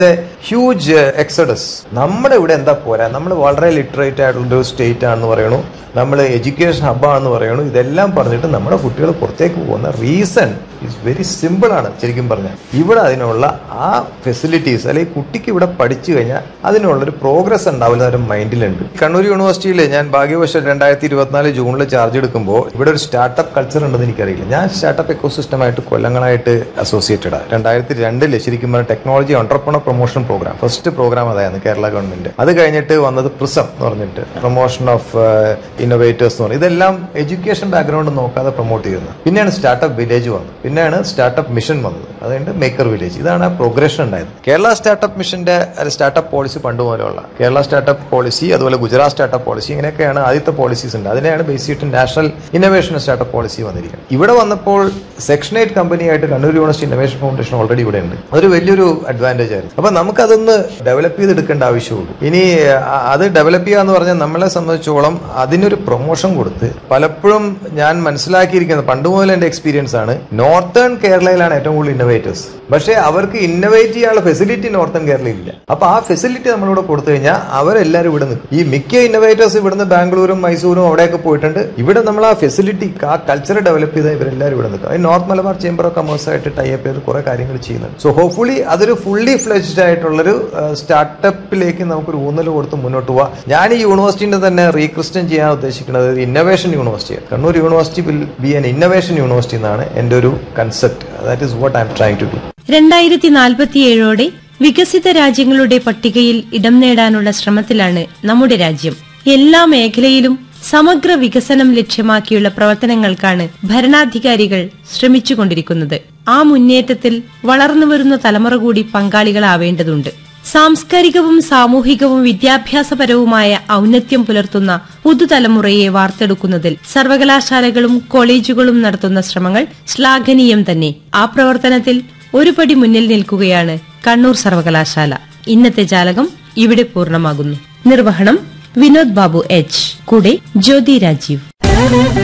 huge Exodus നമ്മുടെ ഇവിടെ എന്താ പോരാ നമ്മൾ വളരെ ലിറ്ററേറ്റ് ആയിട്ടുള്ള ഒരു സ്റ്റേറ്റ് ആണെന്ന് പറയണു നമ്മൾ എഡ്യൂക്കേഷൻ ഹബ്ബാണെന്ന് പറയണു ഇതെല്ലാം പറഞ്ഞിട്ട് നമ്മുടെ കുട്ടികൾ പുറത്തേക്ക് പോകുന്ന റീസൺ ഇസ് വെരി സിമ്പിൾ ആണ് ശരിക്കും പറഞ്ഞാൽ ഇവിടെ അതിനുള്ള ആ ഫെസിലിറ്റീസ് അല്ലെങ്കിൽ കുട്ടിക്ക് ഇവിടെ പഠിച്ചു കഴിഞ്ഞാൽ അതിനുള്ളൊരു പ്രോഗ്രസ് ഉണ്ടാവില്ല ഒരു മൈൻഡിലുണ്ട് കണ്ണൂർ യൂണിവേഴ്സിറ്റിയിൽ ഞാൻ ഭാഗ്യവശം രണ്ടായിരത്തി ഇരുപത്തിനാല് ജൂണിൽ ചാർജ് എടുക്കുമ്പോൾ ഇവിടെ ഒരു സ്റ്റാർട്ടപ്പ് കൾച്ചർ ഉണ്ടെന്ന് എനിക്കറിയില്ല ഞാൻ സ്റ്റാർട്ടപ്പ് എക്കോസിസ്റ്റമായിട്ട് കൊല്ലങ്ങളായിട്ട് അസോസിയേറ്റഡ് ആണ് രണ്ടായിരത്തി രണ്ടില് ശരിക്കും പറഞ്ഞാൽ technology entrepreneur promotion programme first programme അതായിരുന്നു കേരള ഗവൺമെന്റ് അത് കഴിഞ്ഞിട്ട് വന്നത് പ്രിസം എന്ന് പറഞ്ഞിട്ട് പ്രൊമോഷൻ ഓഫ് ഇന്നോവേറ്റേഴ്സ് എന്ന് പറയുന്നത് ഇതെല്ലാം എഡ്യൂക്കേഷൻ ബാക്ക്ഗ്രൗണ്ട് നോക്കാതെ പ്രൊമോട്ട് ചെയ്യുന്നത് പിന്നെയാണ് സ്റ്റാർട്ടപ്പ് വില്ലേജ് വന്നത് പിന്നെയാണ് സ്റ്റാർട്ടപ്പ് മിഷൻ വന്നത് അതുകൊണ്ട് മേക്കർ വില്ലേജ് ഇതാണ് ആ പ്രോഗ്രഷൻ ഉണ്ടായത് കേരള സ്റ്റാർട്ടപ്പ് മിഷന്റെ സ്റ്റാർട്ടപ്പ് പോളിസി പണ്ട് മുതലുള്ള കേരള സ്റ്റാർട്ടപ്പ് പോളിസി അതുപോലെ ഗുജറാത്ത് സ്റ്റാർട്ടപ്പ് പോളിസി ഇങ്ങനെയൊക്കെയാണ് ആദ്യത്തെ പോളിസീസ് ഉണ്ട് അതിനെയാണ് ബേസ് ചെയ്തിട്ട് നാഷണൽ ഇന്നോവേഷൻ സ്റ്റാർട്ടപ്പ് പോളിസി വന്നിരിക്കുന്നത് ഇവിടെ വന്നപ്പോൾ സെക്ഷൻ എയ്റ്റ് കമ്പനിയായിട്ട് Kannur university innovation foundation already ഇവിടെ ഉണ്ട് അതൊരു വലിയൊരു അഡ്വാൻറ്റേജ് ആയിരുന്നു അപ്പൊ നമുക്കതൊന്ന് ഡെവലപ്പ് ചെയ്തെടുക്കേണ്ട ആവശ്യമുള്ളൂ ഇനി അ- അത് ഡെവലപ്പ് ചെയ്യുക എന്ന് പറഞ്ഞാൽ നമ്മളെ സംബന്ധിച്ചോളം അതിനൊരു പ്രൊമോഷൻ കൊടുത്ത് പലപ്പോഴും ഞാൻ മനസ്സിലാക്കിയിരിക്കുന്നത് പണ്ട് മുതൽ എന്റെ എക്സ്പീരിയൻസ് ആണ് നോർത്തേൺ കേരളയിലാണ് ഏറ്റവും കൂടുതൽ ഇന്നോവേറ്റേഴ്സ് പക്ഷേ അവർക്ക് ഇന്നോവേറ്റ് ചെയ്യാനുള്ള ഫെസിലിറ്റി നോർത്തേൺ കേരളയിൽ ഇല്ല അപ്പൊ ആ ഫെസിലിറ്റി നമ്മളിവിടെ കൊടുത്തു കഴിഞ്ഞാൽ അവരെല്ലാവരും ഇവിടെ നിൽക്കും ഈ മിക്ക ഇന്നോവേറ്റേഴ്സ് ഇവിടുന്ന് ബാംഗ്ലൂരും മൈസൂരും അവിടെയൊക്കെ പോയിട്ടുണ്ട് ഇവിടെ നമ്മൾ ആ ഫെസിലിറ്റി ആ കൾച്ചർ ഡെവലപ്പ് ചെയ്താൽ ഇവരെല്ലാവരും ഇവിടെ നിൽക്കും അത് north Malabar chamber of commerce ആയിട്ട് ടൈപ്പ് ചെയ്ത് കുറെ കാര്യങ്ങൾ ചെയ്യുന്നുണ്ട് സോ ഹോപ്പ്ഫുള്ളി അതൊരു ഫുള്ളി ഫ്ലെജ്ഡ് ആയിട്ടുള്ളൊരു സ്റ്റാർട്ടപ്പിലേക്ക് നമുക്കൊരു ഊന്നൽ കൊടുത്ത് മുന്നോട്ട് പോവാം ഞാൻ ഈ യൂണിവേഴ്സിറ്റിന്റെ തന്നെ റീക്രിസ്റ്റൻ ചെയ്യാൻ ഉദ്ദേശിക്കുന്നത് ഒരു innovation university Kannur university will be an innovation university എന്നാണ് എൻ്റെ ഒരു concept that is what I am trying to do രണ്ടായിരത്തി നാൽപ്പത്തിയേഴോടെ വികസിത രാജ്യങ്ങളുടെ പട്ടികയിൽ ഇടം നേടാനുള്ള ശ്രമത്തിലാണ് നമ്മുടെ രാജ്യം എല്ലാ മേഖലയിലും സമഗ്ര വികസനം ലക്ഷ്യമാക്കിയുള്ള പ്രവർത്തനങ്ങൾക്കാണ് ഭരണാധികാരികൾ ശ്രമിച്ചുകൊണ്ടിരിക്കുന്നത് ആ മുന്നേറ്റത്തിൽ വളർന്നുവരുന്ന തലമുറ കൂടി പങ്കാളികളാവേണ്ടതുണ്ട് സാംസ്കാരികവും സാമൂഹികവും വിദ്യാഭ്യാസപരവുമായ ഔന്നത്യം പുലർത്തുന്ന പുതുതലമുറയെ വാർത്തെടുക്കുന്നതിൽ സർവകലാശാലകളും കോളേജുകളും നടത്തുന്ന ശ്രമങ്ങൾ ശ്ലാഘനീയം തന്നെ ആ പ്രവർത്തനത്തിൽ ഒരു പടി മുന്നിൽ നിൽക്കുകയാണ് കണ്ണൂർ സർവകലാശാല ഇന്നത്തെ ജാലകം ഇവിടെ പൂർണ്ണമാകുന്നു നിർവഹണം വിനോദ് ബാബു എച്ച് കൂടെ ജ്യോതി രാജീവ്